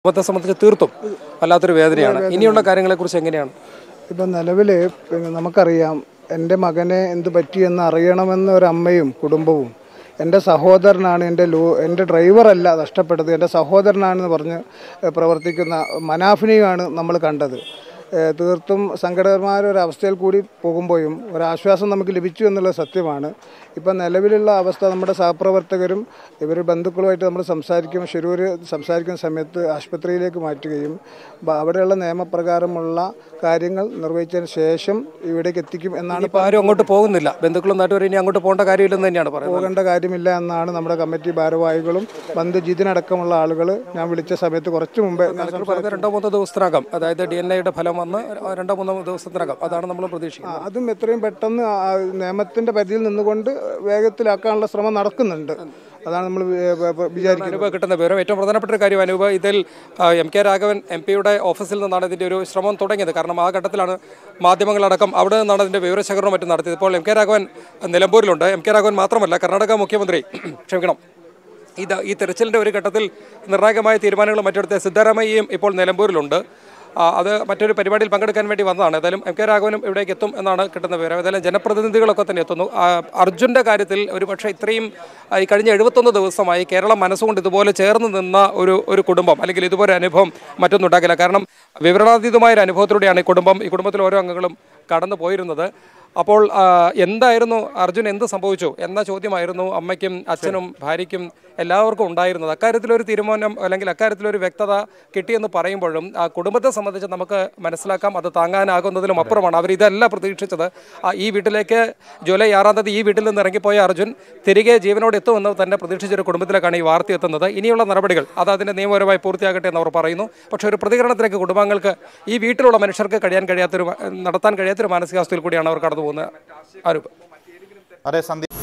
കുടുംബത്തെ സംബന്ധിച്ച് തീർത്തും വല്ലാത്തൊരു വേദനയാണ് ഇനിയുള്ള കാര്യങ്ങളെക്കുറിച്ച് എങ്ങനെയാണ് ഇപ്പം നിലവിൽ പിന്നെ നമുക്കറിയാം എൻ്റെ മകനെ എന്ത് പറ്റിയെന്ന് അറിയണമെന്ന ഒരു അമ്മയും കുടുംബവും എൻ്റെ സഹോദരനാണ് എൻ്റെ ലോ എൻ്റെ ഡ്രൈവറല്ല നഷ്ടപ്പെട്ടത് എൻ്റെ സഹോദരനാണെന്ന് പറഞ്ഞ് ഏഹ്, പ്രവർത്തിക്കുന്ന മനാഫിനെയാണ് നമ്മൾ കണ്ടത് ഏഹ്, തീർത്തും സങ്കടകരമായ ഒരു അവസ്ഥയിൽ കൂടി പോകുമ്പോഴും ഒരാശ്വാസം നമുക്ക് ലഭിച്ചു എന്നുള്ളത് സത്യമാണ് ഇപ്പം നിലവിലുള്ള അവസ്ഥ നമ്മുടെ സഹപ്രവർത്തകരും ഇവർ ബന്ധുക്കളുമായിട്ട് നമ്മൾ സംസാരിക്കും ശരൂർ സംസാരിക്കുന്ന സമയത്ത് ആശുപത്രിയിലേക്ക് മാറ്റുകയും ബ- അവിടെയുള്ള നിയമപ്രകാരമുള്ള കാര്യങ്ങൾ നിർവഹിച്ചതിന് ശേഷം ഇവിടേക്ക് എത്തിക്കും എന്നാണ് ഇപ്പോൾ ആരും അങ്ങോട്ട് പോകുന്നില്ല ബന്ധുക്കളും നാട്ടുകാരും ഇനി അങ്ങോട്ട് പോകേണ്ട കാര്യമില്ലെന്ന് തന്നെയാണ് പറയുന്നത് പോകേണ്ട കാര്യമില്ല എന്നാണ് നമ്മുടെ കമ്മിറ്റി ഭാരവാഹികളും ബന്ധു ജിതിനടക്കമുള്ള ആളുകൾ ഞാൻ വിളിച്ച സമയത്ത് കുറച്ച് മുമ്പേ ഞാൻ കളക്ടർ പറഞ്ഞ രണ്ടോ മൂന്നോ ദിവസത്തിനകം അതായത് ഡി എൻ എയുടെ ഫലം വന്ന് രണ്ടോ മൂന്നോ ദിവസത്തിനകം അതാണ് നമ്മൾ പ്രതീക്ഷിക്കുന്നത് ആ, അതും എത്രയും പെട്ടെന്ന് ആ നിയമത്തിന്റെ പരിധിയിൽ നിന്നുകൊണ്ട് വേഗത്തിലാക്കാനുള്ള ശ്രമം നടക്കുന്നുണ്ട് അതാണ് നമ്മൾ വിചാരിക്കുന്നത് അനൂപ് കിട്ടുന്ന വിവരം ഏറ്റവും പ്രധാനപ്പെട്ട ഒരു കാര്യം അനൂപ് ഇതിൽ ആ, എം കെ രാഘവൻ എം പിയുടെ ഓഫീസിൽ നിന്നാണ് ഇതിന്റെ ഒരു ശ്രമം തുടങ്ങിയത് കാരണം ആ ഘട്ടത്തിലാണ് മാധ്യമങ്ങളടക്കം അവിടെ നിന്നാണ് ഇതിന്റെ വിവരശേഖരണം മറ്റും നടത്തിയത് ഇപ്പോൾ എം കെ രാഘവൻ നിലമ്പൂരിലുണ്ട് എം കെ രാഘവൻ മാത്രമല്ല കർണാടക മുഖ്യമന്ത്രി ക്ഷമിക്കണം ഇത് ഈ തെരച്ചിലിന്റെ ഒരു ഘട്ടത്തിൽ നിർണായകമായ തീരുമാനങ്ങൾ മറ്റെടുത്ത സിദ്ധരാമയ്യയും ഇപ്പോൾ നിലമ്പൂരിലുണ്ട് ആ, അത് മറ്റൊരു പരിപാടിയിൽ പങ്കെടുക്കാൻ വേണ്ടി വന്നതാണ് ഏതായാലും എം കെ രാഘവനും ഇവിടേക്ക് എത്തും എന്നാണ് കിട്ടുന്ന വിവരം ഏതായാലും ജനപ്രതിനിധികളൊക്കെ തന്നെ എത്തുന്നു ആ, അർജുൻ്റെ കാര്യത്തിൽ ഒരു പക്ഷേ ഇത്രയും ആ, ഈ കഴിഞ്ഞ എഴുപത്തൊന്ന് ദിവസമായി കേരളം മനസ്സുകൊണ്ട് ഇതുപോലെ ചേർന്ന് നിന്ന ഒരു ഒരു കുടുംബം അല്ലെങ്കിൽ ഇതുപോലെ അനുഭവം മറ്റൊന്നും ഉണ്ടാക്കില്ല കാരണം വിവരണാതീതമായ ഒരു അനുഭവത്തിലൂടെയാണ് ഈ കുടുംബം ഈ കുടുംബത്തിലെ ഓരോ അംഗങ്ങളും കടന്നു പോയിരുന്നത് അപ്പോൾ ആ, എന്തായിരുന്നു അർജുൻ എന്ത് സംഭവിച്ചു എന്ന ചോദ്യമായിരുന്നു അമ്മയ്ക്കും അച്ഛനും ഭാര്യയ്ക്കും എല്ലാവർക്കും ഉണ്ടായിരുന്നത് അക്കാര്യത്തിലൊരു തീരുമാനം അല്ലെങ്കിൽ അക്കാര്യത്തിലൊരു വ്യക്തത കിട്ടിയെന്ന് പറയുമ്പോഴും ആ കുടുംബത്തെ സംബന്ധിച്ച് നമുക്ക് മനസ്സിലാക്കാം അത് താങ്ങാനാകുന്നതിലും അപ്പുറമാണ് അവർ ഇതല്ല പ്രതീക്ഷിച്ചത് ആ, ഈ വീട്ടിലേക്ക് ജൂലൈ ആറാം തീയതി ഈ വീട്ടിൽ നിന്ന് ഇറങ്ങിപ്പോയ അർജുൻ തിരികെ ജീവനോട് എത്തുമെന്ന് തന്നെ പ്രതീക്ഷിച്ചൊരു കുടുംബത്തിലേക്കാണ് ഈ വാർത്ത എത്തുന്നത് ഇനിയുള്ള നടപടികൾ അത് അതിൻ്റെ നിയമപരമായി പൂർത്തിയാകട്ടെ എന്ന് അവർ പറയുന്നു പക്ഷേ ഒരു പ്രതികരണത്തിലേക്ക് കുടുംബാംഗങ്ങൾക്ക് ഈ വീട്ടിലുള്ള മനുഷ്യർക്ക് കഴിയാൻ കഴിയാത്തൊരു നടത്താൻ കഴിയാത്തൊരു മാനസികാവസ്ഥയിൽ കൂടിയാണ് അവർ കടന്നു പോകുന്നത് ആരൂപ് അതെ സന്ദീപ്